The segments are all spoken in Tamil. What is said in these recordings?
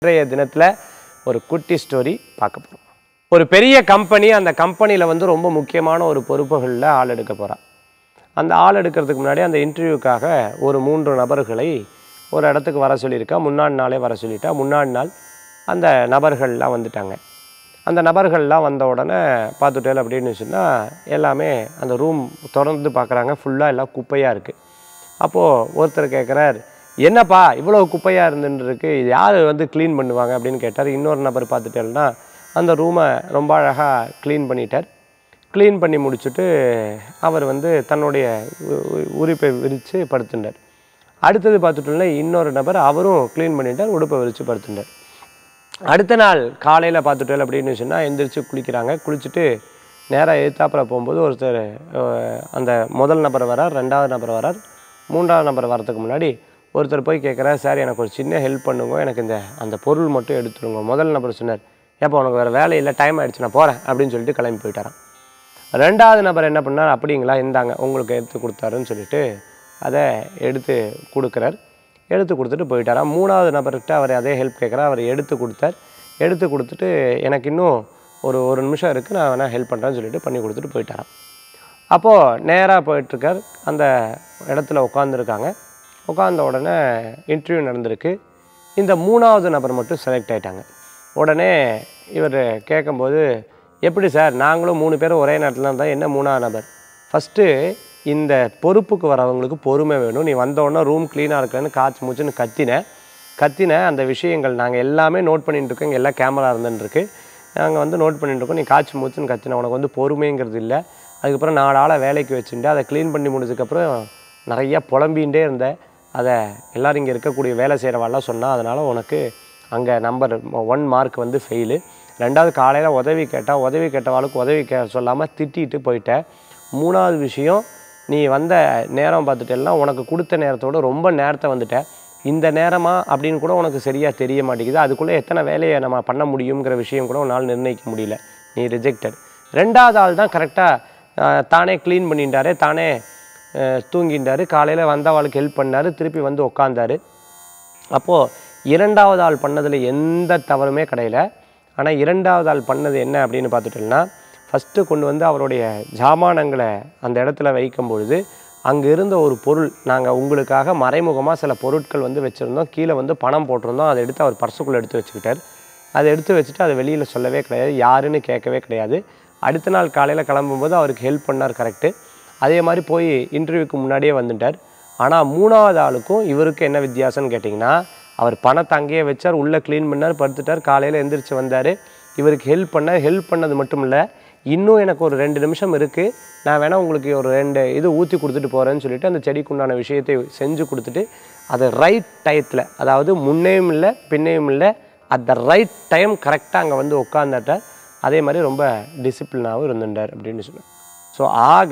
இன்றைய தினத்தில் ஒரு குட்டி ஸ்டோரி பார்க்க போகிறோம் ஒரு பெரிய கம்பெனி அந்த கம்பெனியில் வந்து ரொம்ப முக்கியமான ஒரு பொறுப்புகளில் ஆள் எடுக்க போகிறா அந்த ஆள் எடுக்கிறதுக்கு முன்னாடி அந்த இன்டர்வியூக்காக ஒரு மூன்று நபர்களை ஒரு இடத்துக்கு வர சொல்லியிருக்கா முன்னாடி நாளே வர சொல்லிட்டா முன்னாடி நாள் அந்த நபர்கள்லாம் வந்துட்டாங்க அந்த நபர்கள்லாம் வந்த உடனே பார்த்துட்டேல் அப்படின்னு சொன்னால் எல்லாமே அந்த ரூம் திறந்து பார்க்குறாங்க ஃபுல்லாக எல்லாம் குப்பையாக இருக்குது அப்போது ஒருத்தர் கேட்குறார் என்னப்பா இவ்வளோ குப்பையாக இருந்துன்னு இருக்கு இது யார் வந்து க்ளீன் பண்ணுவாங்க அப்படின்னு கேட்டார் இன்னொரு நபர் பார்த்துட்டேன்னா அந்த ரூமை ரொம்ப அழகாக க்ளீன் பண்ணிட்டார் க்ளீன் பண்ணி முடிச்சுட்டு அவர் வந்து தன்னுடைய உ- உ- உறுப்பை விரித்து படுத்துட்டார் அடுத்தது பார்த்துட்டோம்னா இன்னொரு நபர் அவரும் க்ளீன் பண்ணிட்டார் உடுப்பை விரித்து படுத்துட்டார் அடுத்த நாள் காலையில் பார்த்துட்டோம் அப்படின்னு சொன்னால் எந்திரிச்சு குளிக்கிறாங்க குளிச்சுட்டு நேராக எதிர்த்தாப்புல போகும்போது ஒருத்தர் அஹ், அந்த முதல் நபர் வரார் ரெண்டாவது நபர் வரார் மூன்றாவது நபர் வரதுக்கு முன்னாடி ஒருத்தர் போய் கேட்குறாரு சார் எனக்கு ஒரு சின்ன ஹெல்ப் பண்ணுங்க எனக்கு இந்த அந்த பொருள் மட்டும் எடுத்துருங்க முதல் நபர் சொன்னார் ஏப்பா உனக்கு வேறு வேலை இல்லை டைம் ஆயிடுச்சு நான் போகிறேன் அப்படின்னு சொல்லிட்டு கிளம்பி போயிட்டாராம் ரெண்டாவது நபர் என்ன பண்ணார் அப்படிங்களா இந்தாங்க உங்களுக்கு எடுத்து கொடுத்தாருன்னு சொல்லிட்டு அதை எடுத்து கொடுக்குறார் எடுத்து கொடுத்துட்டு போயிட்டாராம் மூணாவது நபர்கிட்ட அவர் அதே ஹெல்ப் கேட்குறார் அவர் எடுத்து கொடுத்தார் எடுத்து கொடுத்துட்டு எனக்கு இன்னும் ஒரு ஒரு நிமிஷம் இருக்குது நான் வேணால் ஹெல்ப் பண்ணுறேன்னு சொல்லிட்டு பண்ணி கொடுத்துட்டு போயிட்டாராம் அப்போது நேராக போயிட்டுருக்கார் அந்த இடத்துல உட்காந்துருக்காங்க உட்காந்த உடனே இன்டர்வியூ நடந்திருக்கு இந்த மூணாவது நபர் மட்டும் செலக்ட் ஆயிட்டாங்க உடனே இவர் கேட்கும்போது எப்படி சார் நாங்களும் மூணு பேரும் ஒரே நேரத்தில் இருந்தால் என்ன மூணாவது நபர் ஃபஸ்ட்டு இந்த பொறுப்புக்கு வரவங்களுக்கு பொறுமை வேணும் நீ வந்த உடனே ரூம் க்ளீனாக இருக்கலன்னு காய்ச்சி மூச்சுன்னு கத்தினேன் கத்தின அந்த விஷயங்கள் நாங்கள் எல்லாமே நோட் பண்ணிட்டு இருக்கோம் இங்கே எல்லாம் கேமரா இருந்துருக்கு நாங்கள் வந்து நோட் பண்ணிட்டு இருக்கோம் நீ காய்ச்சி மூச்சுன்னு கத்தின உனக்கு வந்து பொறுமைங்கிறது இல்லை அதுக்கப்புறம் நாலு ஆளை வேலைக்கு வச்சுட்டு அதை க்ளீன் பண்ணி முடிஞ்சதுக்கப்புறம் நிறையா புலம்பிகிட்டே இருந்தேன் அதை எல்லோரும் இங்கே இருக்கக்கூடிய வேலை செய்கிறவாள்லாம் சொன்னால் அதனால் உனக்கு அங்கே நம்பர் ஒன் மார்க் வந்து ஃபெயிலு ரெண்டாவது காலையில் உதவி கேட்டால் உதவி கேட்டவாளுக்கு உதவி கே சொல்லாமல் திட்டிட்டு போயிட்டேன் மூணாவது விஷயம் நீ வந்த நேரம் பார்த்துட்டேன்னா உனக்கு கொடுத்த நேரத்தோட ரொம்ப நேரத்தை வந்துட்ட இந்த நேரமா அப்படின்னு கூட உனக்கு சரியாக தெரிய மாட்டேங்குது அதுக்குள்ளே எத்தனை வேலையை நம்ம பண்ண முடியுங்கிற விஷயம் கூட உன்னால் நிர்ணயிக்க முடியல நீ ரிஜெக்டட் ரெண்டாவது ஆள் தான் கரெக்டாக தானே க்ளீன் பண்ணிட்டாரு தானே அஹ், தூங்கிட்டாரு காலையில் வந்தவாளுக்கு ஹெல்ப் பண்ணாரு திருப்பி வந்து உக்காந்தாரு அப்போது இரண்டாவது ஆள் பண்ணதில் எந்த தவறுமே கிடையல ஆனால் இரண்டாவது ஆள் பண்ணது என்ன அப்படின்னு பார்த்துட்டோம்னா ஃபஸ்ட்டு கொண்டு வந்து அவருடைய ஜாமானங்களை அந்த இடத்துல வைக்கும் பொழுது அங்கே இருந்த ஒரு பொருள் நாங்கள் உங்களுக்காக மறைமுகமாக சில பொருட்கள் வந்து வச்சுருந்தோம் கீழே வந்து பணம் போட்டிருந்தோம் அதை எடுத்து அவர் பர்சுக்குள்ளே எடுத்து வச்சுக்கிட்டார் அதை எடுத்து வச்சுட்டு அதை வெளியில் சொல்லவே கிடையாது யாருன்னு கேட்கவே கிடையாது அடுத்த நாள் காலையில் கிளம்பும்போது அவருக்கு ஹெல்ப் பண்ணார் கரெக்டு அதே மாதிரி போய் இன்டர்வியூக்கு முன்னாடியே வந்துட்டார் ஆனால் மூணாவது ஆளுக்கும் இவருக்கு என்ன வித்தியாசம்னு கேட்டிங்கன்னா அவர் பணத்தை அங்கேயே வச்சார் உள்ளே க்ளீன் பண்ணார் படுத்துட்டார் காலையில் எந்திரிச்சு வந்தார் இவருக்கு ஹெல்ப் பண்ணார் ஹெல்ப் பண்ணது மட்டும் இல்லை இன்னும் எனக்கு ஒரு ரெண்டு நிமிஷம் இருக்குது நான் வேணால் உங்களுக்கு ஒரு ரெண்டு இது ஊற்றி கொடுத்துட்டு போகிறேன்னு சொல்லிட்டு அந்த செடிக்கு உண்டான விஷயத்தை செஞ்சு கொடுத்துட்டு அதை ரைட் டயத்தில் அதாவது முன்னையும் இல்லை பின்னையும் இல்லை அட் த ரைட் டைம் கரெக்டாக அங்கே வந்து உட்காந்துட்டார் அதே மாதிரி ரொம்ப டிசிப்ளினாகவும் இருந்துட்டார் அப்படின்னு சொன்னேன் ஸோ ஆக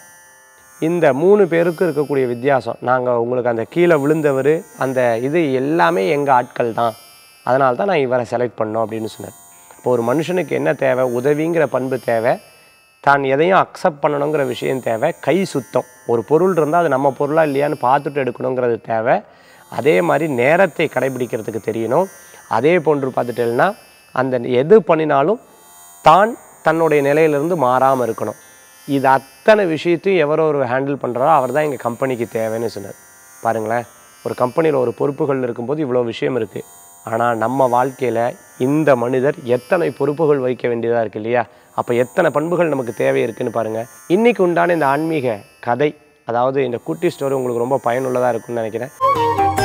இந்த மூணு பேருக்கும் இருக்கக்கூடிய வித்தியாசம் நாங்கள் உங்களுக்கு அந்த கீழே விழுந்தவர் அந்த இது எல்லாமே எங்கள் ஆட்கள் தான் அதனால தான் நான் இவரை செலக்ட் பண்ணோம் அப்படின்னு சொன்னார் இப்போ ஒரு மனுஷனுக்கு என்ன தேவை உதவிங்கிற பண்பு தேவை தான் எதையும் அக்செப்ட் பண்ணணுங்கிற விஷயம் தேவை கை சுத்தம் ஒரு பொருள் இருந்தால் அது நம்ம பொருளாக இல்லையான்னு பார்த்துட்டு எடுக்கணுங்கிறது தேவை அதே மாதிரி நேரத்தை கடைபிடிக்கிறதுக்கு தெரியணும் அதே போன்று பார்த்துட்டேன்னா அந்த எது பண்ணினாலும் தான் தன்னுடைய நிலையிலிருந்து மாறாமல் இருக்கணும் இது அத்தனை விஷயத்தையும் எவரோ ஒரு ஹேண்டில் பண்ணுறாரோ அவர் தான் எங்கள் கம்பெனிக்கு தேவைன்னு சொன்னார் பாருங்களேன் ஒரு கம்பெனியில் ஒரு பொறுப்புகள் இருக்கும்போது இவ்வளோ விஷயம் இருக்குது ஆனால் நம்ம வாழ்க்கையில் இந்த மனிதர் எத்தனை பொறுப்புகள் வகிக்க வேண்டியதாக இருக்கு இல்லையா அப்போ எத்தனை பண்புகள் நமக்கு தேவை இருக்குன்னு பாருங்கள் இன்றைக்கி உண்டான இந்த ஆன்மீக கதை அதாவது இந்த குட்டி ஸ்டோரி உங்களுக்கு ரொம்ப பயனுள்ளதாக இருக்கும்னு நினைக்கிறேன்